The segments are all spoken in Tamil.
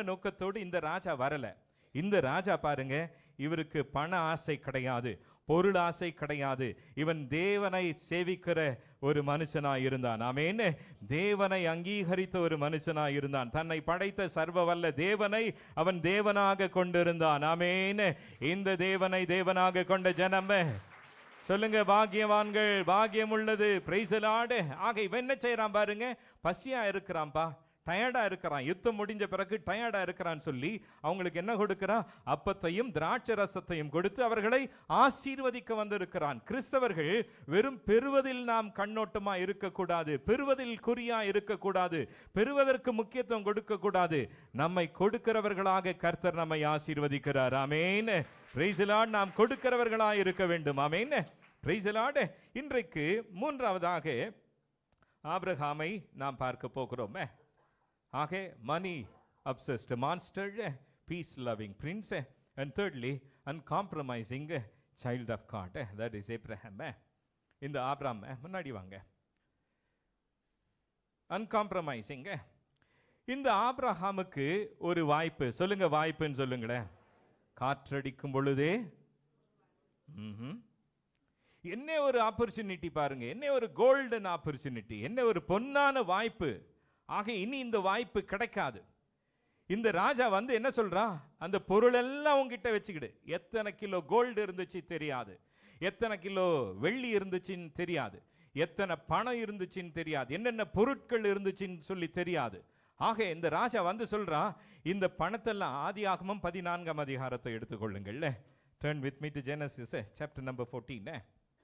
உன்னதமான நோக்கத்தோடு இந்த ராஜா வரல இந்த ராஜா பாருங்க இவருக்கு பண ஆசை கிடையாது பொருள் ஆசை கிடையாது இவன் தேவனை சேவிக்கிற ஒரு மனுஷனா இருந்தான் ஆமென் தேவனை அங்கீகரித்த ஒரு மனுஷனா இருந்தான் தன்னை படைத்த சர்வ வல்ல தேவனை அவன் தேவனாக கொண்டிருந்தான் ஆமென் இந்த தேவனை தேவனாக கொண்ட ஜனமே சொல்லுங்க பாக்கியவான்கள் பாக்கியம் உள்ளது பிரைசலாடு ஆக இவன் என்ன செய்யறான் பாருங்க பசியா இருக்கிறான்பா டயர்டா இருக்கிறான் யுத்தம் முடிஞ்ச பிறகு டயர்டா இருக்கிறான்னு சொல்லி அவங்களுக்கு என்ன கொடுக்கிறான் அப்பத்தையும் திராட்சை ரசத்தையும் கொடுத்து அவர்களை ஆசீர்வதிக்க வந்திருக்கிறான் கிறிஸ்தவர்கள் வெறும் பெறுவதில் நாம் கண்ணோட்டமா இருக்கக்கூடாது பெறுவதில் குறியா இருக்கக்கூடாது பெறுவதற்கு முக்கியத்துவம் கொடுக்க கூடாது நம்மை கொடுக்கிறவர்களாக கர்த்தர் நம்மை ஆசீர்வதிக்கிறார் ஆமேன் பிரைசலாட் நாம் கொடுக்கிறவர்களாக இருக்க வேண்டும் ஆமேன் பிரைசலாட் இன்றைக்கு மூன்றாவதாக ஆபிரகாமை நாம் பார்க்க போகிறோமே ஆக money obsessed monster peace loving prince and thirdly uncompromising child of God that is Abraham இந்த ஆப்ராம் முன்னாடி வாங்க அன்காம்ப்ரமைசிங் இந்த ஆப்ரஹாமுக்கு ஒரு வாய்ப்பு சொல்லுங்க வாய்ப்புன்னு சொல்லுங்களேன் காற்றடிக்கும் பொழுதே ம்ஹும். என்ன ஒரு ஆப்பர்ச்சுனிட்டி பாருங்க என்ன ஒரு கோல்டன் ஆப்பர்ச்சுனிட்டி என்ன ஒரு பொன்னான வாய்ப்பு ஆக இனி இந்த வாய்ப்பு கிடைக்காது இந்த ராஜா வந்து என்ன சொல்றான் அந்த பொருள் எல்லாம் உங்ககிட்ட வச்சுக்கிடு எத்தனை கிலோ கோல்டு இருந்துச்சு தெரியாது எத்தனை கிலோ வெள்ளி இருந்துச்சுன்னு தெரியாது எத்தனை பணம் இருந்துச்சுன்னு தெரியாது என்னென்ன பொருட்கள் இருந்துச்சுன்னு சொல்லி தெரியாது ஆக இந்த ராஜா வந்து சொல்றான் இந்த பணத்தெல்லாம் ஆதியாகமம் பதினான்காம் அதிகாரத்தை எடுத்துக்கொள்ளுங்கள்ல turn with me to Genesis chapter number fourteen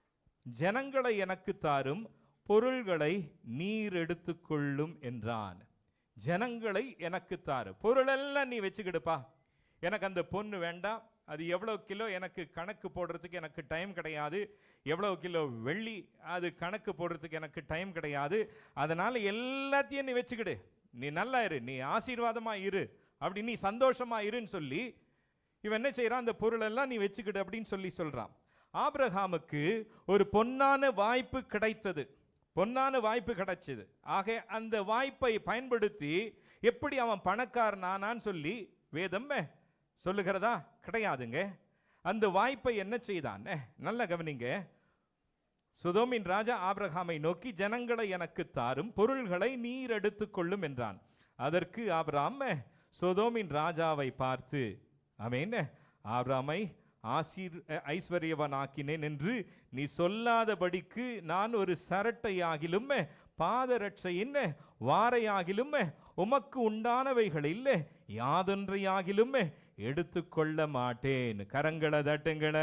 ஜனங்களை எனக்கு தாரும் பொருள்களை நீர் எடுத்துக்கொள்ளும் என்றான் ஜனங்களை எனக்கு தாரு பொருளெல்லாம் நீ வச்சுக்கிடுப்பா எனக்கு அந்த பொண்ணு வேண்டாம் அது எவ்வளோ கிலோ எனக்கு கணக்கு போடுறதுக்கு எனக்கு டைம் கிடையாது எவ்வளோ கிலோ வெள்ளி அது கணக்கு போடுறதுக்கு எனக்கு டைம் கிடையாது அதனால எல்லாத்தையும் நீ வச்சுக்கிடு நீ நல்லா இரு நீ ஆசீர்வாதமா இரு அப்படி நீ சந்தோஷமா இருன்னு சொல்லி இவன் என்ன செய்றான் அந்த பொருளெல்லாம் நீ வச்சுக்கிடு அப்படின்னு சொல்லி சொல்றான் ஆபிரகாமுக்கு ஒரு பொன்னான வாய்ப்பு கிடைத்தது பொன்னான வாய்ப்பு கிடைச்சது ஆக அந்த வாய்ப்பை பயன்படுத்தி எப்படி அவன் பணக்காரன் ஆனான்னு சொல்லி வேதம் சொல்லுகிறதா கிடையாதுங்க அந்த வாய்ப்பை என்ன செய்தான் நல்ல கவனிங்க சுதோமின் ராஜா ஆபிரகாமை நோக்கி ஜனங்களை எனக்கு தாரும் பொருள்களை நீர் எடுத்துக்கொள்ளும் என்றான் அதற்கு ஆபிராம் சுதோமின் ராஜாவை பார்த்து ஆமென் ஆபிராமை ஆசீர் ஐஸ்வர்யவனாக்கினேன் என்று நீ சொல்லாதபடிக்கு நான் ஒரு சரட்டையாகிலும் பாதரட்சையின் வாரையாகிலும் உமக்கு உண்டானவைகளில் யாதொன்றையாகிலும் எடுத்துக்கொள்ள மாட்டேன் கரங்களை தட்டுங்கள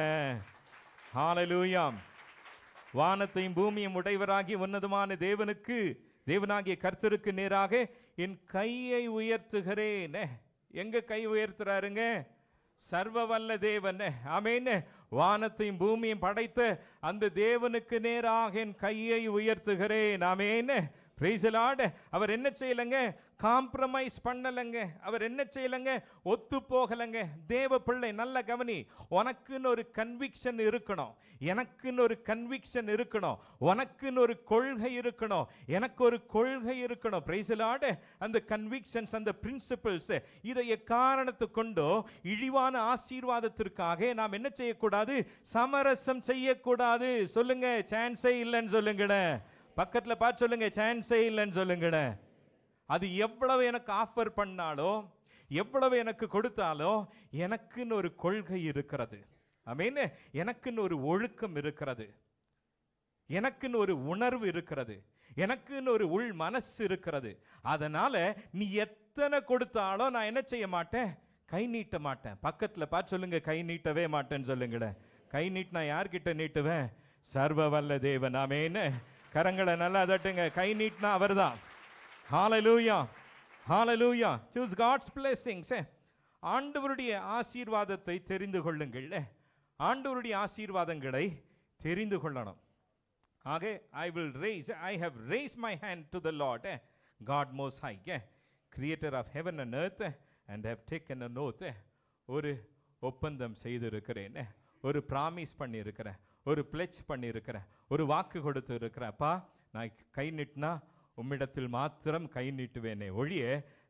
ஹாலலூயாம் வானத்தையும் பூமியும் உடையவராகி உன்னதமான தேவனுக்கு தேவனாகிய கர்த்தருக்கு நேராக என் கையை உயர்த்துகிறேன் எங்க கை உயர்த்துறாருங்க சர்வ வல்ல தேவன் ஆமேன் வானத்தையும் பூமியும் படைத்த அந்த தேவனுக்கு நேராக என் கையை உயர்த்துகிறேன் ஆமேன் பிரைசலாட அவர் என்ன செய்யலங்க காம்ப்ரமைஸ் பண்ணலங்க அவர் என்ன செய்யலங்க ஒத்து போகலங்க தேவ பிள்ளை நல்ல கவனி உனக்குன்னு ஒரு கன்விக்ஷன் இருக்கணும் எனக்குன்னு ஒரு கன்விக்ஷன் இருக்கணும் உனக்குன்னு ஒரு கொள்கை இருக்கணும் எனக்கு ஒரு கொள்கை இருக்கணும் பிரைசலாட அந்த கன்விக்ஷன்ஸ் அந்த பிரின்சிபிள்ஸ் இதை எக்காரணத்து கொண்டோ இழிவான ஆசீர்வாதத்திற்காக நாம் என்ன செய்யக்கூடாது சமரசம் செய்யக்கூடாது சொல்லுங்க சான்ஸே இல்லைன்னு சொல்லுங்களேன் பக்கத்துல பார்த்து சொல்லுங்க சான்ஸே இல்லைன்னு சொல்லுங்களேன் அது எவ்வளவு எனக்கு ஆஃபர் பண்ணாலோ எவ்வளவு எனக்கு கொடுத்தாலோ எனக்குன்னு ஒரு கொள்கை இருக்கிறது மீன் எனக்குன்னு ஒரு ஒழுக்கம் இருக்கிறது எனக்குன்னு ஒரு உணர்வு இருக்கிறது எனக்குன்னு ஒரு உள் மனசு இருக்கிறது அதனால நீ எத்தனை கொடுத்தாலும் நான் என்ன செய்ய மாட்டேன் கை நீட்ட மாட்டேன் பக்கத்துல பார்த்து சொல்லுங்க கை நீட்டவே மாட்டேன்னு சொல்லுங்களேன் கை நீட்டினா யார்கிட்ட நீட்டுவேன் சர்வ வல்ல தேவன் ஆமேன்னு கரங்களை நல்லா தட்டுங்க கை நீட்டினா அவர்தான் hallelujah hallelujah choose God's blessings ஆண்டவருடைய ஆசீர்வாதத்தை தெரிந்து கொள்ளுங்கள் ஆண்டவருடைய ஆசீர்வாதங்களை தெரிந்து கொள்ளணும் ஆக I will raise I have raise my hand to the Lord God most high creator of heaven and earth and have taken a oath ஒரு ஒப்பந்தம் செய்திருக்கிறேன் ஒரு ப்ராமிஸ் பண்ணியிருக்கிறேன் ஒரு பிளெச் பண்ணியிருக்கிறேன் ஒரு வாக்கு கொடுத்து இருக்கிறேன் அப்பா நான் கை நீட்டினா உம்மிடத்தில் மாத்திரம் கை நீட்டுவேனே ஒழிய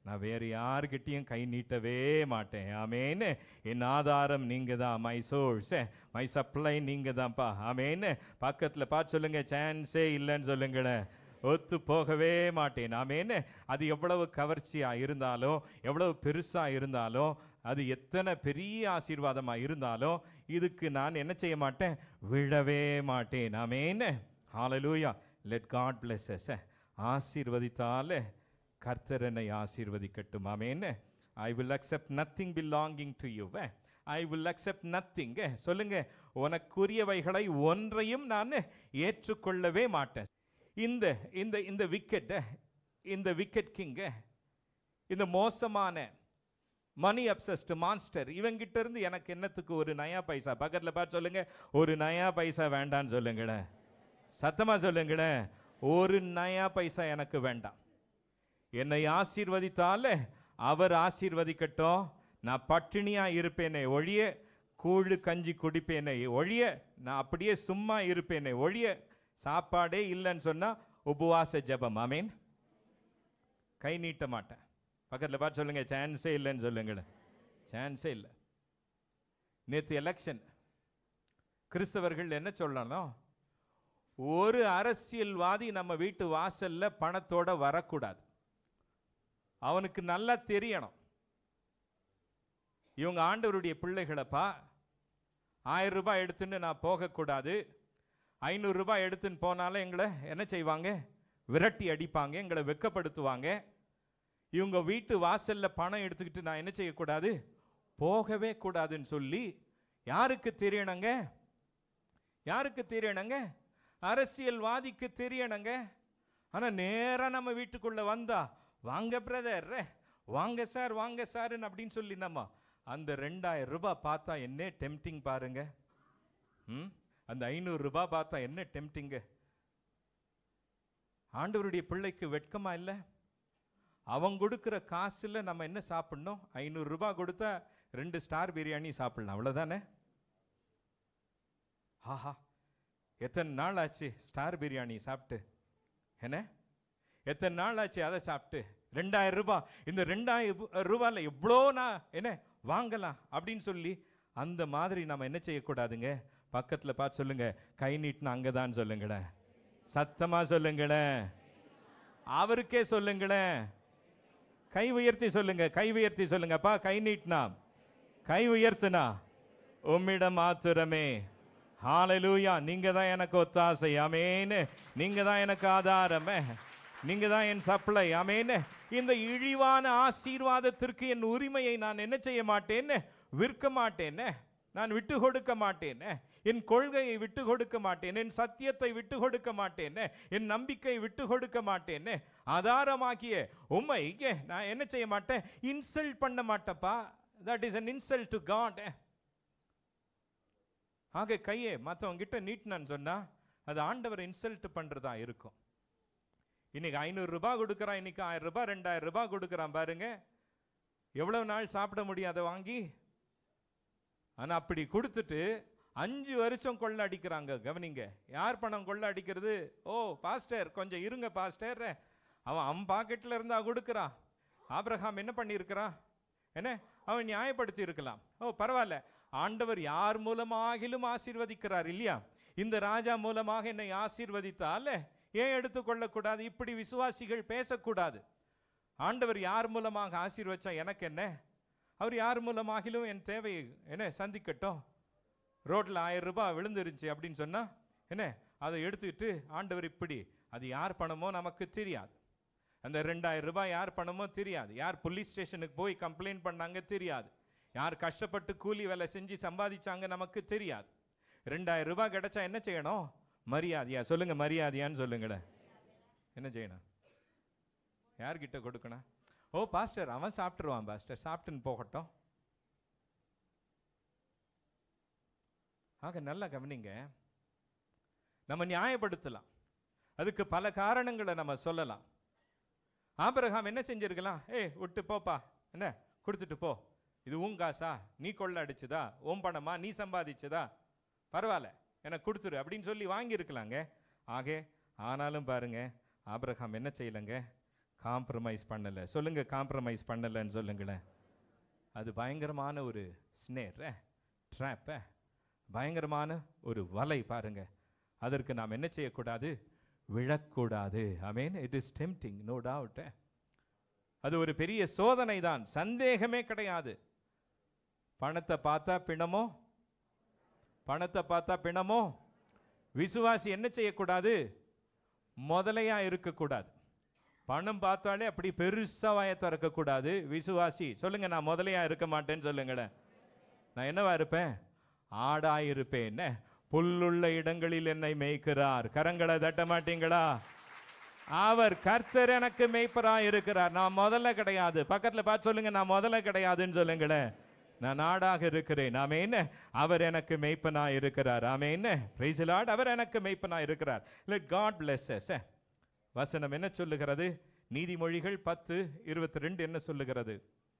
நான் வேறு யாருக்கிட்டையும் கை நீட்டவே மாட்டேன் ஆமேன்னு என் ஆதாரம் நீங்கள் தான் மை சோர்ஸ் மை சப்ளை நீங்கள் தான்ப்பா ஆமேன்னு பக்கத்தில் பார்த்து சொல்லுங்க சான்ஸே இல்லைன்னு சொல்லுங்களேன் ஒத்து போகவே மாட்டேன் ஆமேன்னு அது எவ்வளவு கவர்ச்சியாக இருந்தாலும் எவ்வளவு பெருசாக இருந்தாலும் அது எத்தனை பெரிய ஆசீர்வாதமாக இருந்தாலும் இதுக்கு நான் என்ன செய்ய மாட்டேன் விழவே மாட்டேன் ஆமேன்னு ஹalleluya லெட் காட் bless us ஆசீர்வதித்தாலே கர்த்தர் என்னை ஆசீர்வதிக்கட்டும் ஆமேன்னு I will accept nothing belonging to you I will accept nothing சொல்லுங்க உனக்குரியவைகளை ஒன்றையும் நான் ஏற்றுக்கொள்ளவே மாட்டேன் இந்த இந்த இந்த விக்கெட் இந்த விக்கெட் கிங்க இந்த மோசமான மணி அப்சஸ்ட் மான்ஸ்டர் இவங்கிட்ட இருந்து எனக்கு என்னத்துக்கு ஒரு நயா பைசா பக்கத்தில் பார்த்து சொல்லுங்க ஒரு நயா பைசா வேண்டான்னு சொல்லுங்களேன் சத்தமா சொல்லுங்களேன் ஒரு நயா பைசா எனக்கு வேண்டாம் என்னை ஆசீர்வதித்தால அவர் ஆசீர்வதிக்கட்டும் நான் பட்டினியா இருப்பேனே ஒழிய கூழு கஞ்சி குடிப்பேனே ஒழிய நான் அப்படியே சும்மா இருப்பேனே ஒழிய சாப்பாடே இல்லைன்னு சொன்னா உபவாச ஜெபம் ஆமீன் கை நீட்ட மாட்டேன் பக்கத்தில் பார்த்து சொல்லுங்க சான்ஸே இல்லைன்னு சொல்லுங்களேன் சான்ஸே இல்லை நேற்று எலெக்ஷன் கிறிஸ்தவர்கள் என்ன சொல்லணும் ஒரு அரசியல்வாதி நம்ம வீட்டு வாசல்ல பணத்தோட வரக்கூடாது அவனுக்கு நல்லா தெரியணும் இவங்க ஆண்டவருடைய பிள்ளைகளப்பா ஆயிரம் ரூபாய் எடுத்துன்னு நான் போகக்கூடாது ஐநூறு ரூபாய் எடுத்துன்னு போனாலும் எங்களை என்ன செய்வாங்க விரட்டி அடிப்பாங்க எங்களை வெக்கப்படுத்துவாங்க இவங்க வீட்டு வாசல்ல பணம் எடுத்துக்கிட்டு நான் என்ன செய்யக்கூடாது போகவே கூடாதுன்னு சொல்லி யாருக்கு தெரியணுங்க யாருக்கு தெரியணுங்க அரசியல்வாதிக்கு தெரியணுங்க ஆனா நேரா நம்ம வீட்டுக்குள்ள வந்தா வாங்க பிரதர் வாங்க சார் வாங்க சார்ன்னு அப்படின்னு சொல்லி நம்ம அந்த ரெண்டாயிரம் ரூபாய் பார்த்தா என்ன டெம்டிங் பாருங்க ம் அந்த ஐநூறு ரூபாய் பார்த்தா என்ன டெம்டிங்க ஆண்டவருடைய பிள்ளைக்கு வெட்கமா இல்லை அவன் கொடுக்குற காசுல நம்ம என்ன சாப்பிடணும் ஐநூறு ரூபாய் கொடுத்தா ரெண்டு ஸ்டார் பிரியாணி சாப்பிடலாம் அவ்வளவுதானே ஆஹா எத்தனை நாள் ஆச்சு ஸ்டார் பிரியாணி சாப்பிட்டு என்ன எத்தனை நாள் ஆச்சு அதை சாப்பிட்டு ரெண்டாயிரம் ரூபாய் இந்த ரெண்டாயிரம் ரூபாயில் எவ்வளோ நான் என்ன வாங்கலாம் அப்படின்னு சொல்லி அந்த மாதிரி நம்ம என்ன செய்யக்கூடாதுங்க பக்கத்தில் பார்த்து சொல்லுங்க கை நீட்டினா அங்கே தான் சொல்லுங்களேன் சத்தமா சொல்லுங்களேன் அவருக்கே சொல்லுங்களேன் கை உயர்த்தி சொல்லுங்க கை உயர்த்தி சொல்லுங்கப்பா கை நீட்டினா கை உயர்த்துனா உம்மிடம் மாத்திரமே ஹாலலூயா நீங்க தான் எனக்கு ஒத்தாசை அமேன்னு நீங்க தான் எனக்கு ஆதாரமே நீங்க தான் என் சப்ளை அமேன்னு இந்த இழிவான ஆசீர்வாதத்திற்கு என் உரிமையை நான் என்ன செய்ய மாட்டேன்னு விற்க மாட்டேன்னு நான் விட்டு கொடுக்க மாட்டேன்னு என் கொள்கையை விட்டு கொடுக்க மாட்டேன் என் சத்தியத்தை விட்டு கொடுக்க மாட்டேன்னு என் நம்பிக்கை விட்டு கொடுக்க மாட்டேன்னு ஆதாரமாக்கிய உண்மை நான் என்ன செய்ய மாட்டேன் இன்சல்ட் பண்ண மாட்டேப்பா that is an insult to God ஆக கையே மற்றவங்க கிட்ட நீட்டினான்னு சொன்னா அது ஆண்டவர் இன்சல்ட் பண்றதா இருக்கும் இன்னைக்கு ஐநூறு ரூபாய் கொடுக்குறான் இன்னைக்கு ஆயிரம் ரூபாய் ரெண்டாயிரம் ரூபாய் கொடுக்குறான் பாருங்க எவ்வளவு நாள் சாப்பிட முடியும் அதை வாங்கி ஆனா அப்படி கொடுத்துட்டு அஞ்சு வருஷம் கொள்ள அடிக்கிறாங்க கவனிங்க யார் பணம் கொள்ள அடிக்கிறது ஓ பாஸ்டர் கொஞ்சம் இருங்க பாஸ்டர் அவன் அவன் பாக்கெட்ல இருந்தா கொடுக்குறான் ஆபிரகாம் என்ன பண்ணியிருக்கிறான் என்ன அவன் நியாயப்படுத்தி இருக்கலாம் ஓ பரவாயில்ல ஆண்டவர் யார் மூலமாகிலும் ஆசீர்வதிக்கிறார் இல்லையா இந்த ராஜா மூலமாக என்னை ஆசீர்வதித்தால் ஏன் எடுத்துக்கொள்ளக்கூடாது இப்படி விசுவாசிகள் பேசக்கூடாது ஆண்டவர் யார் மூலமாக ஆசீர்வச்சா எனக்கு என்ன அவர் யார் மூலமாகிலும் என் தேவையை என்ன சந்திக்கட்டும் ரோட்ல ஆயிரம் ரூபாய் விழுந்துருச்சு அப்படின்னு சொன்னா என்ன அதை எடுத்துக்கிட்டு ஆண்டவர் இப்படி அது யார் பணமோ நமக்கு தெரியாது அந்த ரெண்டாயிரம் ரூபாய் யார் பணமோ தெரியாது யார் போலீஸ் ஸ்டேஷனுக்கு போய் கம்ப்ளைண்ட் பண்ணாங்க தெரியாது யார் கஷ்டப்பட்டு கூலி வேலை செஞ்சு சம்பாதிச்சாங்க நமக்கு தெரியாது ரெண்டாயிரம் ரூபாய் கிடைச்சா என்ன செய்யணும் மரியாதையா சொல்லுங்க மரியாதையான்னு சொல்லுங்களேன் என்ன செய்யணும் யார்கிட்ட கொடுக்கணும் ஓ பாஸ்டர் அவன் சாப்பிட்டுருவான் பாஸ்டர் சாப்பிட்டுன்னு போகட்டும் ஆக நல்லா கவனிங்க நம்ம நியாயப்படுத்தலாம் அதுக்கு பல காரணங்களை நம்ம சொல்லலாம் ஆபிரகாம் என்ன செஞ்சிருக்கலாம் ஏய் விட்டு போப்பா என்ன கொடுத்துட்டு போ இது உன் காசா நீ கொள்ள அடிச்சதா உன் பணமா நீ சம்பாதிச்சதா பரவாயில்ல எனக்கு கொடுத்துரு அப்படின்னு சொல்லி வாங்கியிருக்கலாங்க ஆக ஆனாலும் பாருங்க ஆபிரகாம் என்ன செய்யலைங்க காம்ப்ரமைஸ் பண்ணலை சொல்லுங்க காம்ப்ரமைஸ் பண்ணலைன்னு சொல்லுங்களேன் அது பயங்கரமான ஒரு ஸ்னேர் ட்ராப்ப பயங்கரமான ஒரு வலை பாருங்க அதற்கு நாம் என்ன செய்யக்கூடாது விழக்கூடாது amen it is tempting no doubt அது ஒரு பெரிய சோதனை தான் சந்தேகமே கிடையாது பணத்தை பார்த்தா பிணமோ பணத்தை பார்த்தா பிணமோ விசுவாசி என்ன செய்யக்கூடாது முதலையா இருக்கக்கூடாது பணம் பார்த்தாலே அப்படி பெருசா வாயை திறக்கக்கூடாது விசுவாசி சொல்லுங்க நான் முதலையா இருக்க மாட்டேன்னு சொல்லுங்களேன் நான் என்னவா இருப்பேன் ஆடா இருப்பேன் என்ன புல்லுள்ள இடங்களில் என்னை மேய்க்கிறார் கரங்களை தட்ட மாட்டீங்களா அவர் கர்த்தர் எனக்கு மேய்ப்பரா இருக்கிறார் நான் முதல்ல கிடையாது பக்கத்துல பார்த்து சொல்லுங்க நான் முதல்ல கிடையாதுன்னு சொல்லுங்களேன் நான் நாடாக இருக்கிறேன் ஆமே என்ன அவர் எனக்கு மெய்ப்பனா இருக்கிறார் ஆமே என்ன பிரைஸ் லார்ட் அவர் எனக்கு மெய்ப்பனா இருக்கிறார் let God bless us eh. வசனம் என்ன சொல்லுகிறது நீதிமொழிகள் பத்து இருபத்தி ரெண்டு என்ன சொல்லுகிறது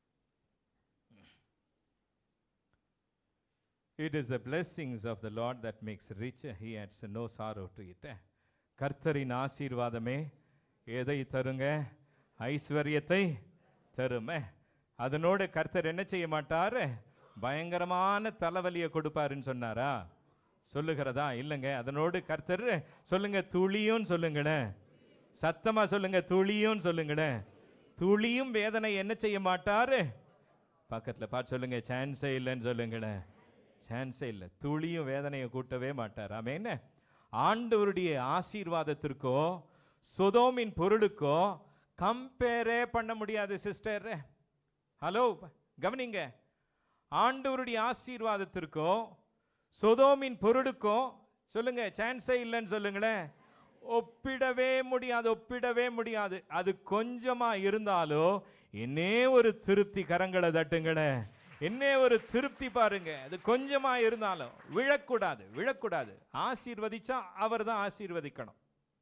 It is the blessings of the Lord that makes rich, he adds no sorrow to it. கர்த்தரின் ஆசீர்வாதமே எதை தருங்க ஐஸ்வர்யத்தை தருமே அதனோடு கர்த்தர் என்ன செய்ய மாட்டார் பயங்கரமான தலைவலியை கொடுப்பாருன்னு சொன்னாரா சொல்லுகிறதா இல்லைங்க அதனோடு கர்த்தர் சொல்லுங்க துளியும் சொல்லுங்களேன் சத்தமா சொல்லுங்க துளியும் சொல்லுங்களேன் துளியும் வேதனை என்ன செய்ய மாட்டாரு பக்கத்துல பார்த்து சொல்லுங்க சான்ஸே இல்லைன்னு சொல்லுங்களேன் சான்ஸே இல்லை துளியும் வேதனையை கூட்டவே மாட்டார் ஆமே என்ன ஆண்டவருடைய ஆசீர்வாதத்திற்கோ சுதோமின் பொருளுக்கோ கம்பேரே பண்ண முடியாது சிஸ்டர் ஹலோ கவனிங்க ஆண்டவருடைய ஆசீர்வாதத்திற்கோ சொதோமின் பொருளுக்கோ சொல்லுங்க சான்ஸே இல்லைன்னு சொல்லுங்களேன் ஒப்பிடவே முடியாது ஒப்பிடவே முடியாது அது கொஞ்சமா இருந்தாலோ என்னே ஒரு திருப்தி கரங்களை தட்டுங்களேன் என்னே ஒரு திருப்தி பாருங்க அது கொஞ்சமா இருந்தாலும் விழக்கூடாது விழக்கூடாது ஆசீர்வதிச்சா அவர் தான் ஆசீர்வதிக்கணும்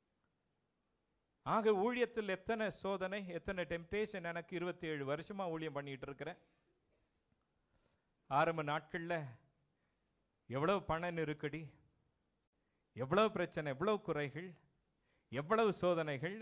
ஆக ஊழியத்தில் எத்தனை சோதனை எத்தனை டெம்டேஷன் எனக்கு இருபத்தி ஏழு வருஷமா ஊழியம் பண்ணிட்டு இருக்கிறேன் ஆரம்ப நாட்கள்ல எவ்வளவு பண நெருக்கடி எவ்வளவு பிரச்சனை எவ்வளவு குறைகள் எவ்வளவு சோதனைகள்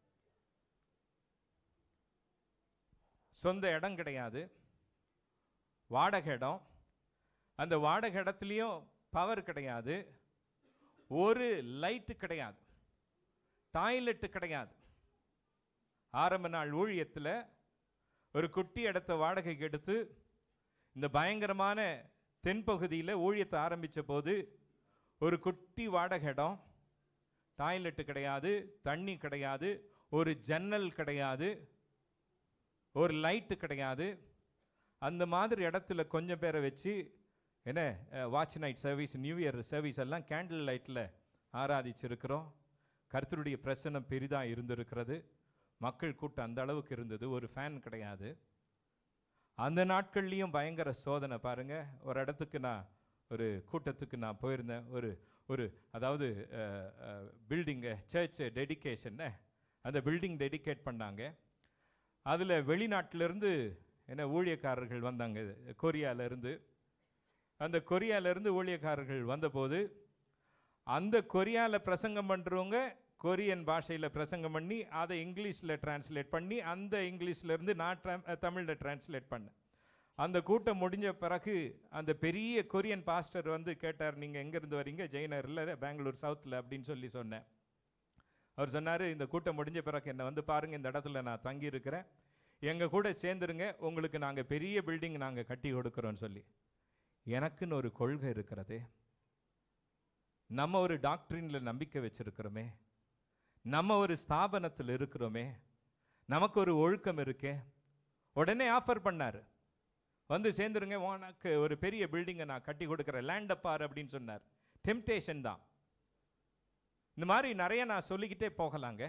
சொந்த இடம் கிடையாது வாடகை இடம் அந்த வாடகை இடத்துலையும் பவர் கிடையாது ஒரு லைட்டு கிடையாது டாய்லெட்டு கிடையாது ஆரம்ப நாள் ஊழியத்தில் ஒரு குட்டி இடத்த வாடகைக்கு எடுத்து இந்த பயங்கரமான தென்பகுதியில் ஊழியத்தை ஆரம்பித்த போது ஒரு குட்டி வாடகை இடம் டாய்லெட்டு கிடையாது தண்ணி கிடையாது ஒரு ஜன்னல் கிடையாது ஒரு லைட்டு கிடையாது அந்த மாதிரி இடத்துல கொஞ்சம் பேரை வச்சு என்ன watch night service new year service எல்லாம் கேண்டில் லைட்டில் ஆராதிச்சிருக்கிறோம் கர்த்தருடைய பிரசனம் பெரிதாக இருந்திருக்கிறது மக்கள் கூட்டம் அந்த அளவுக்கு இருந்தது ஒரு ஃபேன் கிடையாது அந்த நாட்கள்லேயும் பயங்கர சோதனை பாருங்க ஒரு இடத்துக்கு நான் ஒரு கூட்டத்துக்கு நான் போயிருந்தேன் ஒரு ஒரு அதாவது பில்டிங்கு சர்ச் டெடிகேஷன் அந்த பில்டிங் டெடிகேட் பண்ணாங்க அதில் வெளிநாட்டிலேருந்து என்ன ஊழியக்காரர்கள் வந்தாங்க கொரியாவிலேருந்து அந்த கொரியாவிலேருந்து ஊழியக்காரர்கள் வந்தபோது அந்த கொரியாவில் பிரசங்கம் பண்ணுறவங்க கொரியன் பாஷையில் பிரசங்கம் பண்ணி அதை இங்கிலீஷில் டிரான்ஸ்லேட் பண்ணி அந்த இங்கிலீஷ்லேருந்து நான் tra- தமிழில் டிரான்ஸ்லேட் பண்ணேன் அந்த கூட்டம் முடிஞ்ச பிறகு அந்த பெரிய கொரியன் பாஸ்டர் வந்து கேட்டார் நீங்கள் எங்கேருந்து வரீங்க ஜெயினரில் பெங்களூர் சவுத்தில் அப்படின்னு சொல்லி சொன்னேன் அவர் சொன்னார் இந்த கூட்டம் முடிஞ்ச பிறகு என்னை வந்து பாருங்கள் இந்த இடத்துல நான் தங்கி இருக்கிறேன் எங்கள் கூட சேர்ந்துருங்க உங்களுக்கு நாங்கள் பெரிய பில்டிங் நாங்கள் கட்டி கொடுக்குறோன்னு சொல்லி எனக்குன்னு ஒரு கொள்கை இருக்கிறது நம்ம ஒரு டாக்டரின்ல நம்பிக்கை வச்சிருக்கிறோமே நம்ம ஒரு ஸ்தாபனத்தில் இருக்கிறோமே நமக்கு ஒரு ஒழுக்கம் இருக்கே உடனே ஆஃபர் பண்ணார் வந்து சேர்ந்துருங்க உனக்கு ஒரு பெரிய பில்டிங்கை நான் கட்டி கொடுக்குறேன் லேண்ட் பார் அப்படின்னு சொன்னார் டெம்டேஷன் தான் இந்த மாதிரி நிறைய நான் சொல்லிக்கிட்டே போகலாங்க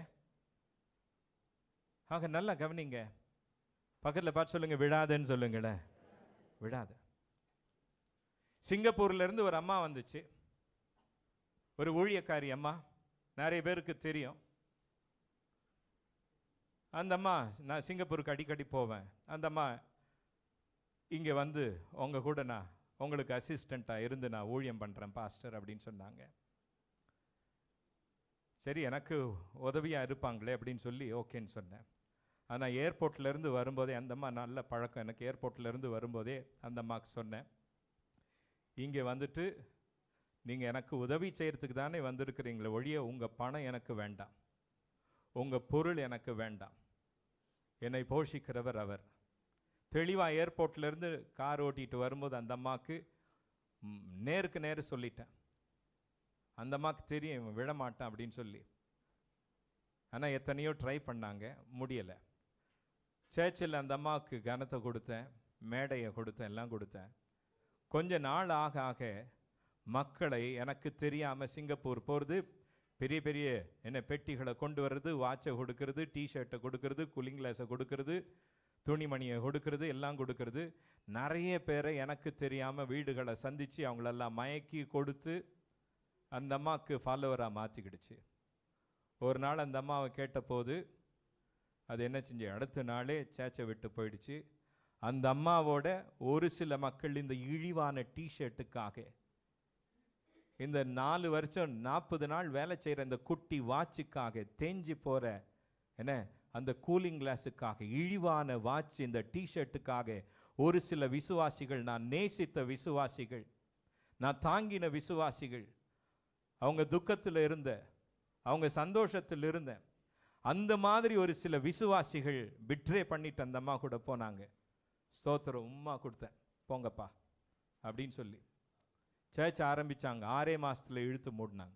ஆக நல்லா கவனிங்க பக்கத்தில் பார்த்து சொல்லுங்க விழாதேன்னு சொல்லுங்களேன் விழாத சிங்கப்பூர்ல இருந்து ஒரு அம்மா வந்துச்சு ஒரு ஊழியக்காரி அம்மா நிறைய பேருக்கு தெரியும் அந்த அம்மா நான் சிங்கப்பூருக்கு அடிக்கடி போவேன் அந்த அம்மா இங்கே வந்து உங்கள் கூட நான் உங்களுக்கு அசிஸ்டண்ட்டாக இருந்து நான் ஊழியம் பண்ணுறேன் பாஸ்டர் அப்படின்னு சொன்னாங்க சரி எனக்கு உதவியாக இருப்பாங்களே அப்படின்னு சொல்லி ஓகேன்னு சொன்னேன் ஆனால் ஏர்போர்ட்ல இருந்து வரும்போதே அந்த அம்மா நல்ல பழக்கம் எனக்கு ஏர்போர்ட்ல இருந்து வரும்போதே அந்த அம்மாவுக்கு சொன்னேன் இங்கே வந்துட்டு நீங்கள் எனக்கு உதவி செய்கிறதுக்கு தானே வந்திருக்கிறீங்களே ஒழிய உங்கள் பணம் எனக்கு வேண்டாம் உங்கள் பொருள் எனக்கு வேண்டாம் என்னை போஷிக்கிறவர் அவர் தெளிவாக ஏர்போர்ட்லேருந்து கார் ஓட்டிட்டு வரும்போது அந்த அம்மாவுக்கு ம், நேருக்கு நேர் சொல்லிட்டேன் அந்த அம்மாவுக்கு தெரியும் இவன் விழமாட்டான் அப்படின்னு சொல்லி ஆனால் எத்தனையோ ட்ரை பண்ணாங்க முடியலை சேர்ச்சில் அந்த அம்மாவுக்கு கனத்தை கொடுத்தேன் மேடையை கொடுத்தேன் எல்லாம் கொடுத்தேன் கொஞ்ச நாள் ஆக ஆக மக்களை எனக்கு தெரியாமல் சிங்கப்பூர் போகிறது பெரிய பெரிய என்ன பெட்டிகளை கொண்டு வர்றது வாட்சை கொடுக்கறது டிஷர்ட்டை கொடுக்கறது கூலிங் கிளாஸை கொடுக்கறது துணிமணியை கொடுக்கறது எல்லாம் கொடுக்கறது நிறைய பேரை எனக்கு தெரியாமல் வீடுகளை சந்தித்து அவங்களெல்லாம் மயக்கி கொடுத்து அந்த அம்மாவுக்கு ஃபாலோவராக மாற்றிக்கிடுச்சு ஒரு நாள் அந்த அம்மாவை கேட்டபோது அது என்ன செஞ்சு அடுத்த நாளே சேச்சை விட்டு போயிடுச்சு அந்த அம்மாவோட ஒரு சில மக்கள் இந்த இழிவான டிஷர்ட்டுக்காக இந்த நாலு வருஷம் நாற்பது நாள் வேலை செய்கிற இந்த குட்டி வாட்சுக்காக தேஞ்சு போகிற என்ன அந்த கூலிங் கிளாஸுக்காக இழிவான வாட்ச் இந்த டிஷர்ட்டுக்காக ஒரு சில விசுவாசிகள் நான் நேசித்த விசுவாசிகள் நான் தாங்கின விசுவாசிகள் அவங்க துக்கத்தில் இருந்த அவங்க சந்தோஷத்தில் இருந்த அந்த மாதிரி ஒரு சில விசுவாசிகள் பிட்ரே பண்ணிட்டு அந்த அம்மா கூட போனாங்க ஸ்தோத்திரம் உம்மா கொடுத்தேன் போங்கப்பா அப்படின்னு சொல்லி சர்ச் ஆரம்பிச்சாங்க ஆறே மாசத்துல இழுத்து மூடினாங்க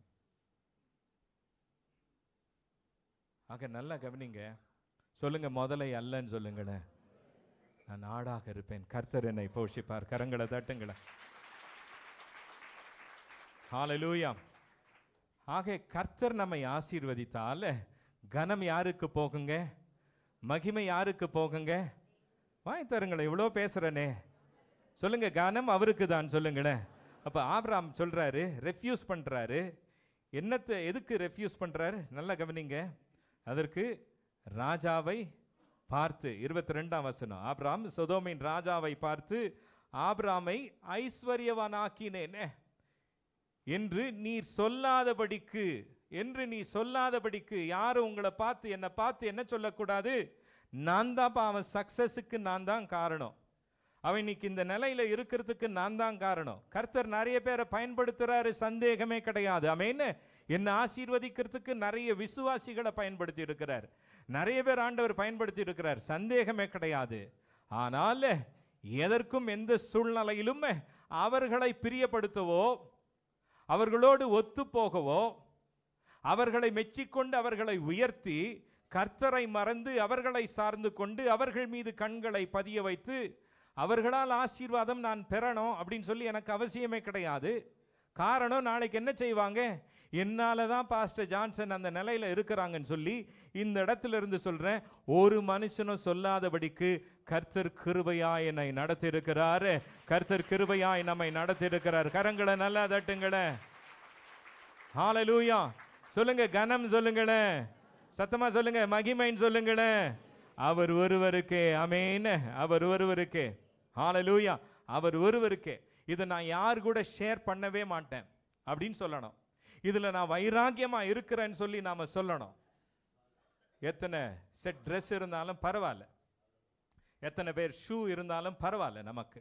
ஆக நல்லா கவனிங்க சொல்லுங்க முதலை அல்லன்னு சொல்லுங்களேன் நான் நாடாக இருப்பேன் கர்த்தர் என்னை போஷிப்பார் கரங்களை தட்டுங்களேன் ஹalleluya ஆக கர்த்தர் நம்மை ஆசீர்வதித்தால் கனம் யாருக்கு போகுங்க மகிமை யாருக்கு போகுங்க வாங்கி தருங்களேன் இவ்வளோ பேசுகிறனே சொல்லுங்க கனம் அவருக்கு தான் சொல்லுங்களேன் அப்போ ஆபிராம் சொல்றாரு ரெஃப்யூஸ் பண்றாரு என்னத்தை எதுக்கு ரெஃப்யூஸ் பண்றாரு நல்லா கவனிங்க அதற்கு ராஜாவை பார்த்து இருபத்தி ரெண்டாம் வசனம் ஆபிராம் சொதோமின் ராஜாவை பார்த்து ஆபிராமை ஐஸ்வர்யவானாக்கினேனே என்று நீர் சொல்லாதபடிக்கு என்று நீ சொல்லாதபடிக்கு யாரும் உங்களை பார்த்து என்னை பார்த்து என்ன சொல்லக்கூடாது நான் தான் அவன் சக்சஸுக்கு நான் தான் காரணம் அவன் இன்னைக்கு இந்த நிலையில இருக்கிறதுக்கு நான் தான் காரணம் கர்த்தர் நிறைய பேரை பயன்படுத்துறாரு சந்தேகமே கிடையாது அமேன்னு என்னை ஆசீர்வதிக்கிறதுக்கு நிறைய விசுவாசிகளை பயன்படுத்தி இருக்கிறார் நிறைய பேர் ஆண்டவர் பயன்படுத்தி இருக்கிறார் சந்தேகமே கிடையாது ஆனால் எதற்கும் எந்த சூழ்நிலையிலும் அவர்களை பிரியப்படுத்தவோ அவர்களோடு ஒத்து போகவோ அவர்களை மெச்சிக்கொண்டு அவர்களை உயர்த்தி கர்த்தரை மறந்து அவர்களை சார்ந்து கொண்டு அவர்கள் மீது கண்களை பதிய வைத்து அவர்களால் ஆசீர்வாதம் நான் பெறணும் அப்படின்னு சொல்லி எனக்கு அவசியமே கிடையாது காரணம் நாளைக்கு என்ன செய்வாங்க என்னால தான் பாஸ்டர் ஜான்சன் அந்த நிலையில இருக்கிறாங்கன்னு சொல்லி இந்த இடத்துல இருந்து சொல்றேன் ஒரு மனுஷனும் சொல்லாதபடிக்கு கர்த்தர் கிருபையா என்னை நடத்தியிருக்கிறாரு கர்த்தர் கிருபையாய் நம்மை நடத்தியிருக்கிறார் கரங்களை நல்லா தட்டுங்களேன் ஹalleluya சொல்லுங்க கனம் சொல்லுங்களேன் சத்தமா சொல்லுங்க மகிமைன்னு சொல்லுங்களேன் அவர் ஒருவருக்கே அமேன் அவர் ஒருவருக்கே ஹalleluya அவர் ஒருவருக்கே இதை நான் யார் கூட ஷேர் பண்ணவே மாட்டேன் அப்படின்னு சொல்லணும் இதுல நான் வைராக்கியமா இருக்கிறேன்னு சொல்லி நாம சொல்லணும் எத்தனை செட் ட்ரெஸ் இருந்தாலும் பரவாயில்ல எத்தனை பேர் ஷூ இருந்தாலும் பரவாயில்ல நமக்கு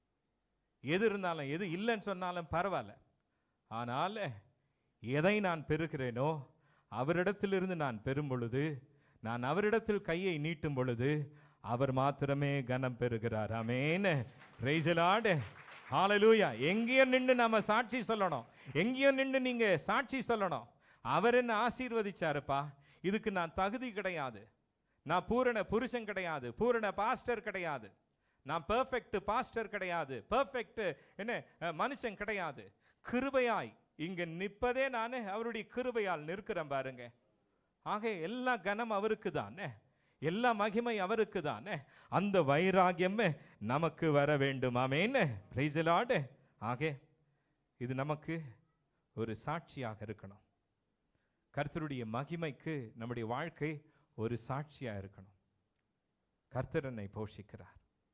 எது இருந்தாலும் எது இல்லைன்னு சொன்னாலும் பரவாயில்ல ஆனால் எதை நான் பெறுகிறேனோ அவரிடத்திலிருந்து நான் பெறும் பொழுது நான் அவரிடத்தில் கையை நீட்டும் பொழுது அவர் மாத்திரமே கனம் பெறுகிறார் அமேன் ரைசலாடு ஹalleluya எங்கேயும் நின்று நாம சாட்சி சொல்லணும் எங்கேயும் நின்று நீங்க சாட்சி சொல்லணும் அவர் என்ன ஆசீர்வதிச்சாருப்பா இதுக்கு நான் தகுதி கிடையாது நான் பூரண புருஷன் கிடையாது பூரண பாஸ்டர் கிடையாது நான் பெர்ஃபெக்ட் பாஸ்டர் கிடையாது பெர்ஃபெக்ட் என்ன அஹ், மனுஷன் கிடையாது கிருபையாய் இங்க நிற்பதே நான் அவருடைய கிருபையால் நிற்கிறேன் பாருங்க ஆக எல்லா கனம் அவருக்கு தானே எல்லா மகிமை அவருக்கு தானே அந்த வைராகியம் நமக்கு வர வேண்டும் ஆமேன்னு பிரைசலாடு ஆக இது நமக்கு ஒரு சாட்சியாக இருக்கணும் கர்த்தருடைய மகிமைக்கு நம்முடைய வாழ்க்கை ஒரு சாட்சியா இருக்கணும் கர்த்தர் என்னை போஷிக்கிறார்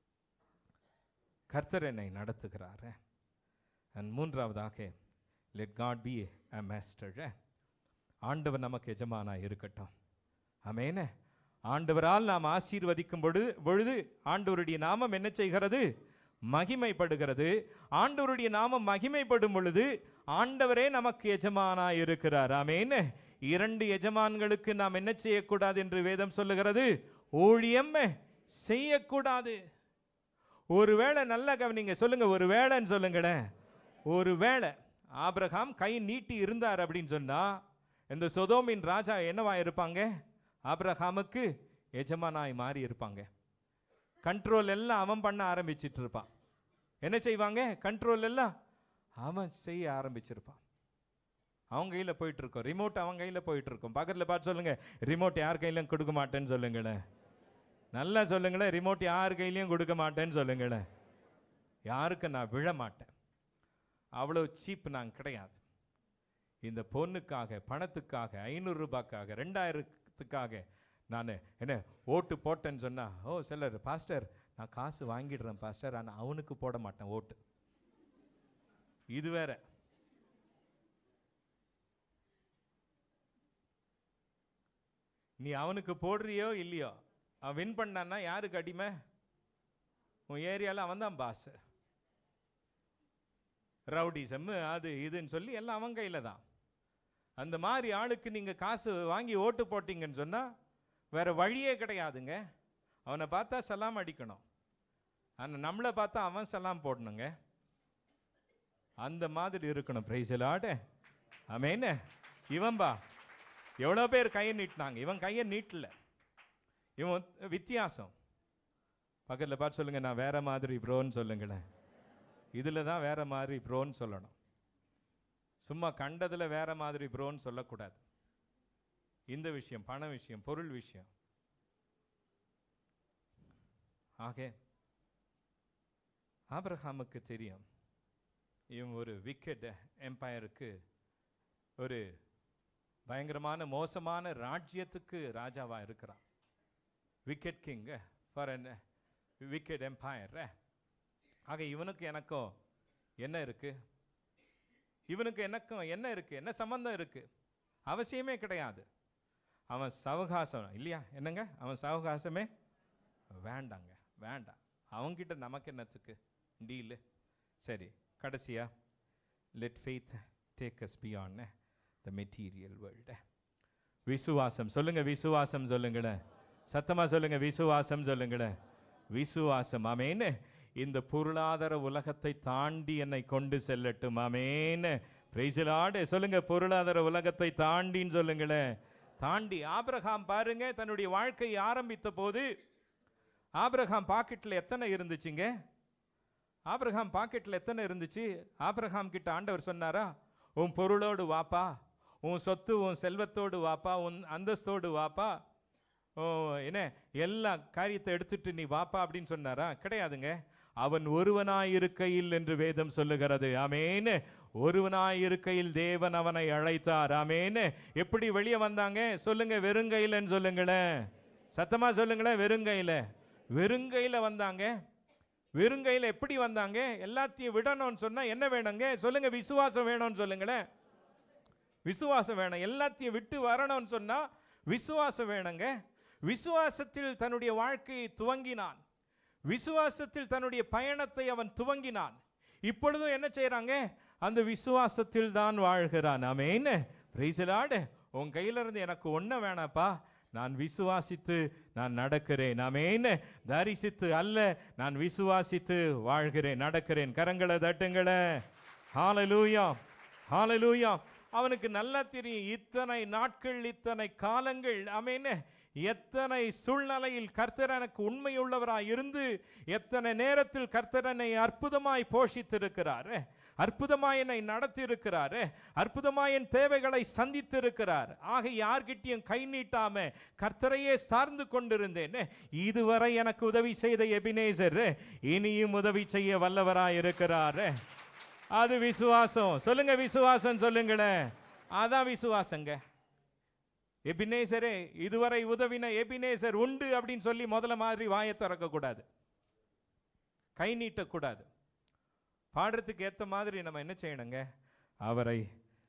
கர்த்தர் என்னை நடத்துகிறார் அண்ட் மூன்றாவதாக let God be a master ஆண்டவர் நமக்கு எஜமானா இருக்கட்டும் ஆமேன ஆண்டவரால் நாம் ஆசீர்வதிக்கும் பொழுது பொழுது ஆண்டவருடைய நாமம் என்ன செய்கிறது மகிமைப்படுகிறது ஆண்டவருடைய நாமம் மகிமைப்படும் பொழுது ஆண்டவரே நமக்கு எஜமானாய் இருக்கிறார் ஆமென் இரண்டு எஜமான்களுக்கு நாம் என்ன செய்யக்கூடாது என்று வேதம் சொல்லுகிறது ஊழியம் செய்யக்கூடாது ஒருவேளை நல்ல கவனிங்க சொல்லுங்க ஒரு வேளைன்னு சொல்லுங்களேன் ஒரு வேளை ஆபிரகாம் கை நீட்டி இருந்தார் அப்படின்னு சொன்னா இந்த சொதோமின் ராஜா என்னவா இருப்பாங்க ஆபிரகாமுக்கு எஜமானாய் மாறி இருப்பாங்க கண்ட்ரோல் எல்லாம் அவன் பண்ண ஆரம்பிச்சிட்டு இருப்பான் என்ன செய்வாங்க கண்ட்ரோல் எல்லாம் அவன் செய்ய ஆரம்பிச்சிருப்பான் அவன் கையில் போயிட்டு இருக்கோம் ரிமோட் அவன் கையில் போயிட்டு இருக்கும் பக்கத்தில் பார்த்து சொல்லுங்க ரிமோட் யார் கையிலும் கொடுக்க மாட்டேன்னு சொல்லுங்களேன் நல்லா சொல்லுங்களேன் ரிமோட் யார் கையிலையும் கொடுக்க மாட்டேன்னு சொல்லுங்களேன் யாருக்கு நான் விழ மாட்டேன் அவ்வளோ சீப் நான் கிடையாது இந்த பொண்ணுக்காக பணத்துக்காக ஐநூறு ரூபாய்க்காக ரெண்டாயிரத்துக்காக நான் என்ன ஓட்டு போட்டேன்னு சொன்னா ஓ சிலர் பாஸ்டர் நான் காசு வாங்கிடுறேன் பாஸ்டர் ஆனால் அவனுக்கு போட மாட்டேன் ஓட்டு இது வேற நீ அவனுக்கு போடுறியோ இல்லையோ அவன் வின் பண்ணான்னா யாருக்கு அடிமை உன் ஏரியாவில் அவன் தான் பாஸ் ரவுடிசம் அது இதுன்னு சொல்லி எல்லாம் அவன் கையில் தான் அந்த மாதிரி ஆளுக்கு நீங்கள் காசு வாங்கி ஓட்டு போட்டீங்கன்னு சொன்னால் வேற வழியே கிடையாதுங்க அவனை பார்த்தா சலாம் அடிக்கணும் ஆனால் நம்மளை பார்த்தா அவன் சலாம் போடணுங்க அந்த மாதிரி இருக்கணும் பிரைசலாட அவன் இவன்பா எவ்வளோ பேர் கையை நீட்டினாங்க இவன் கையை நீட்டல இவன் வித்தியாசம் பக்கத்தில் பார்த்து சொல்லுங்க நான் வேற மாதிரி ப்ரோன்னு சொல்லுங்களேன் இதில் தான் வேற மாதிரி ப்ரோன்னு சொல்லணும் சும்மா கண்டதில் வேற மாதிரி ப்ரோன்னு சொல்லக்கூடாது இந்த விஷயம் பண விஷயம் பொருள் விஷயம் ஆக ஆபிரகாமுக்கு தெரியும் இவன் ஒரு விக்கெட் எம்பையருக்கு ஒரு பயங்கரமான மோசமான ராஜ்யத்துக்கு ராஜாவா இருக்கிறான் wicked king for an wicked empire ஆக இவனுக்கு எனக்கும் என்ன இருக்கு இவனுக்கு எனக்கும் என்ன இருக்கு என்ன சம்பந்தம் இருக்கு அவசியமே கிடையாது அவன் சவகாசம் இல்லையா என்னங்க அவன் சவகாசமே வேண்டாங்க வேண்டாம் அவன்கிட்ட நமக்கு என்னத்துக்கு டீலு சரி கடைசியா let faith take us beyond the material world விசுவாசம் சொல்லுங்க விசுவாசம் சொல்லுங்களேன் சத்தமா சொல்லுங்க விசுவாசம் சொல்லுங்களேன் விசுவாசம் ஆமேன்னு இந்த பொருளாதார உலகத்தை தாண்டி என்னை கொண்டு செல்லட்டும் ஆமேன்னு பிரைசிலாடு சொல்லுங்க பொருளாதார உலகத்தை தாண்டின்னு சொல்லுங்களேன் தாண்டி ஆபிரகாம் பாருங்க தன்னுடைய வாழ்க்கையை ஆரம்பித்த போது ஆபிரகாம் பாக்கெட்டில் எத்தனை இருந்துச்சுங்க ஆபிரகாம் பாக்கெட்டில் எத்தனை இருந்துச்சு ஆபிரகாம் கிட்ட ஆண்டவர் சொன்னாரா உன் பொருளோடு வாப்பா உன் சொத்து உன் செல்வத்தோடு வாப்பா உன் அந்தஸ்தோடு வாப்பா ஓ என்ன எல்லா காரியத்தை எடுத்துட்டு நீ வாப்பா அப்படின்னு சொன்னாரா கிடையாதுங்க அவன் ஒருவனாயிருக்கையில் என்று வேதம் சொல்லுகிறது ஆமேன்னு ஒருவனாயிருக்கையில் தேவன் அவனை அழைத்தார் ஆமேன்னு எப்படி வெளியே வந்தாங்க சொல்லுங்க வெறுங்கையிலன்னு சொல்லுங்களேன் சத்தமா சொல்லுங்களேன் வெறுங்கையில வெறுங்கையில வந்தாங்க வெறுங்கையில எப்படி வந்தாங்க எல்லாத்தையும் விடணும்னு சொன்னா என்ன வேணுங்க சொல்லுங்க விசுவாசம் வேணும்னு சொல்லுங்களேன் விசுவாசம் வேணும் எல்லாத்தையும் விட்டு வரணும்னு சொன்னா விசுவாசம் வேணுங்க விசுவாசத்தில் தன்னுடைய வாழ்க்கையை துவங்கினான் விசுவாசத்தில் தன்னுடைய பயணத்தை அவன் துவங்கினான் இப்பொழுதும் என்ன செய்றாங்க அந்த விசுவாசத்தில் தான் வாழ்கிறான் ஆமென் பிரைஸ் லார்ட் உன் கையில இருந்து எனக்கு ஒண்ணு வேணாப்பா நான் விசுவாசித்து நான் நடக்கிறேன் ஆமென் தரிசித்து அல்ல நான் விசுவாசித்து வாழ்கிறேன் நடக்கிறேன் கரங்களை தட்டுங்களே ஹalleluya ஹalleluya அவனுக்கு நல்லா தெரியும் இத்தனை நாட்கள் இத்தனை காலங்கள் ஆமென் எத்தனை சூழ்நிலையில் கர்த்தர் எனக்கு உண்மையுள்ளவராய் இருந்து எத்தனை நேரத்தில் கர்த்தர் என்னை அற்புதமாய் போஷித்திருக்கிறார் அற்புதமாய் என்னை நடத்தியிருக்கிறார் அற்புதமாய் என் தேவைகளை சந்தித்திருக்கிறார் ஆக யார்கிட்டயும் கை நீட்டாம கர்த்தரையே சார்ந்து கொண்டிருந்தேன் இதுவரை எனக்கு உதவி செய்த எபினேசர் இனியும் உதவி செய்ய வல்லவராய் இருக்கிறார் அது விசுவாசம் சொல்லுங்க விசுவாசம் சொல்லுங்களேன் அதான் விசுவாசங்க எபினேசரே இதுவரை உதவின எபினேசர் உண்டு அப்படின்னு சொல்லி முதல்ல மாதிரி வாயை திறக்க கூடாது கை நீட்டக்கூடாது பாடுறதுக்கு ஏத்த மாதிரி நம்ம என்ன செய்யணுங்க அவரை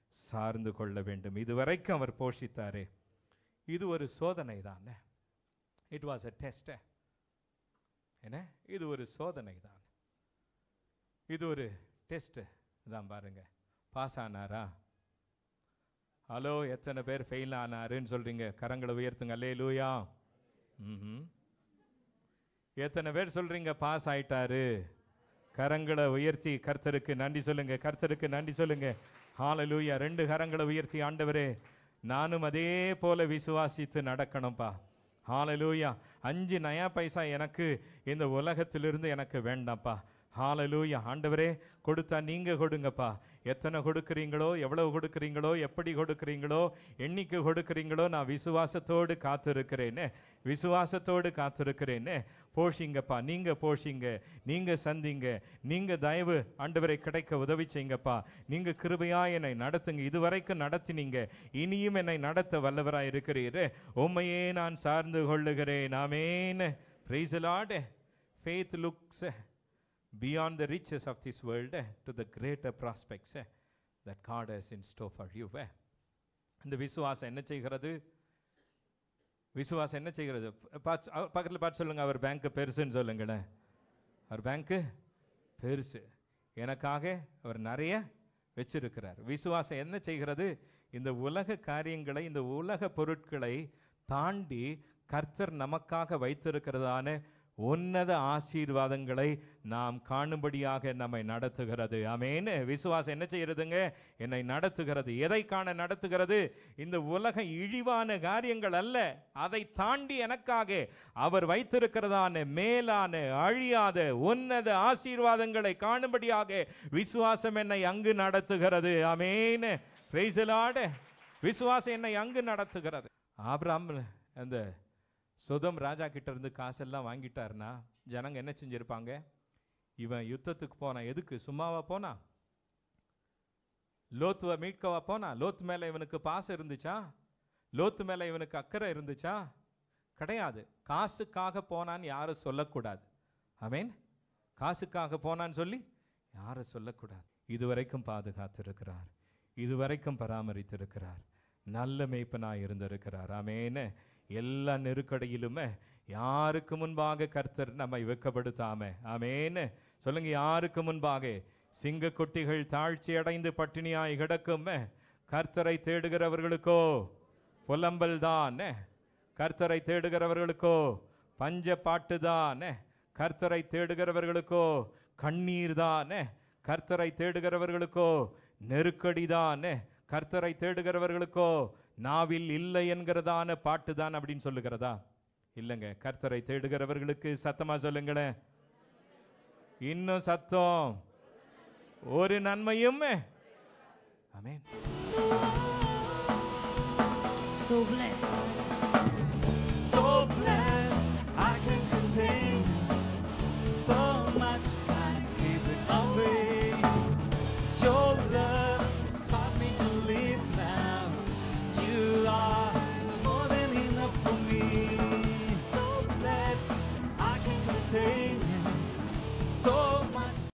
சார்ந்து கொள்ள வேண்டும் இதுவரைக்கும் அவர் போஷித்தாரே இது ஒரு சோதனை தானே இட் வாஸ் a டெஸ்ட் என்ன இது ஒரு சோதனை தான் இது ஒரு டெஸ்ட் தான் பாருங்க பாஸ் ஆனாரா ஹலோ எத்தனை பேர் ஃபெயில் ஆனாருன்னு சொல்றீங்க கரங்களை உயர்த்துங்க அல்லே லூயா ம் எத்தனை பேர் சொல்றீங்க பாஸ் ஆயிட்டாரு கரங்களை உயர்த்தி கர்த்தருக்கு நன்றி சொல்லுங்க கர்த்தருக்கு நன்றி சொல்லுங்க ஹalleluya ரெண்டு கரங்களை உயர்த்தி ஆண்டவரே நானும் அதே போல விசுவாசித்து நடக்கணும்ப்பா ஹalleluya அஞ்சு நயா பைசா எனக்கு இந்த உலகத்திலிருந்து எனக்கு வேண்டாம்ப்பா ஹalleluya ஆண்டவரே கொடுத்தா நீங்க கொடுங்கப்பா எத்தனை கொடுக்குறீங்களோ எவ்வளவு கொடுக்குறீங்களோ எப்படி கொடுக்குறீங்களோ எண்ணிக்கை கொடுக்குறீங்களோ நான் விசுவாசத்தோடு காத்திருக்கிறேனே விசுவாசத்தோடு காத்திருக்கிறேனே போஷிங்கப்பா நீங்க போஷிங்க நீங்க சந்திங்க நீங்க தயவு ஆண்டவரை கிடைக்க உதவி செய்யுங்கப்பா நீங்க கிருபையா என்னை நடத்துங்க இதுவரைக்கும் நடத்தினீங்க இனியும் என்னை நடத்த வல்லவராய் இருக்கிறீரே உம்மையே நான் சார்ந்து கொள்ளுகிறேன் amen praise Lord faith looks beyond the riches of this world eh, to the greater prospects eh, that God has in store for you. eh. இந்த விசுவாசம் என்ன செய்கிறது விசுவாசம் என்ன செய்கிறது பார்த்து அவ- பக்கத்துல பார்த்து சொல்லுங்க அவர் பேங்க் பெருசுன்னு சொல்லுங்களேன் அவர் பேங்க்கு பெருசு எனக்காக அவர் நிறைய வச்சிருக்கிறார் விசுவாசம் என்ன செய்கிறது இந்த உலக காரியங்களை இந்த உலக பொருட்களை தாண்டி கர்த்தர் நமக்காக வைத்திருக்கிறதான உன்னத ஆசீர்வாதங்களை நாம் காணும்படியாக நம்மை நடத்துகிறது ஆமேன்னு விசுவாசம் என்ன செய்யறதுங்க என்னை நடத்துகிறது எதை காண நடத்துகிறது இந்த உலக இழிவான காரியங்கள் அல்ல அதை தாண்டி எனக்காக அவர் வைத்திருக்கிறதான மேலான அழியாத உன்னத ஆசீர்வாதங்களை காணும்படியாக விசுவாசம் என்னை அங்கு நடத்துகிறது ஆமேன்னு பிரைசலாட விசுவாசம் என்னை அங்கு நடத்துகிறது ஆபிராம் அந்த சுதம் ராஜா கிட்ட இருந்து காசெல்லாம் வாங்கிட்டாருன்னா ஜனங்க என்ன செஞ்சிருப்பாங்க இவன் யுத்தத்துக்கு போனான் எதுக்கு சும்மாவா போனான் லோத்துவை மீட்கவா போனான் லோத்து மேல இவனுக்கு பாசம் இருந்துச்சா லோத்து மேல இவனுக்கு அக்கறை இருந்துச்சா கிடையாது காசுக்காக போனான்னு யாரும் சொல்லக்கூடாது அவன் காசுக்காக போனான்னு சொல்லி யாரும் சொல்லக்கூடாது இதுவரைக்கும் பாதுகாத்திருக்கிறார் இதுவரைக்கும் பராமரித்திருக்கிறார் நல்ல மேய்ப்பனாய் இருந்திருக்கிறார் ஆமேன்னு எல்லா நெருக்கடியிலுமே யாருக்கு முன்பாக கர்த்தர் நம்மை வெட்கப்படுத்தாம ஆமேன்னு சொல்லுங்க யாருக்கு முன்பாக சிங்கக்குட்டிகள் தாழ்ச்சி அடைந்து பட்டினியாய் கிடக்கும் கர்த்தரை தேடுகிறவர்களுக்கோ புலம்பல் தான் கர்த்தரை தேடுகிறவர்களுக்கோ பஞ்ச பாட்டு தான் கர்த்தரை தேடுகிறவர்களுக்கோ கண்ணீர் தான் கர்த்தரை தேடுகிறவர்களுக்கோ நெருக்கடி தான் கர்த்தரை தேடுகிறவர்களுக்கோ நாவில் இல்லை என்கிறதான பாட்டு தான் அப்படின்னு சொல்லுகிறதா இல்லைங்க கர்த்தரை தேடுகிறவர்களுக்கு சத்தமா சொல்லுங்களேன் இன்னும் சத்தம் ஒரு நன்மையும் ஆமென் So blessed.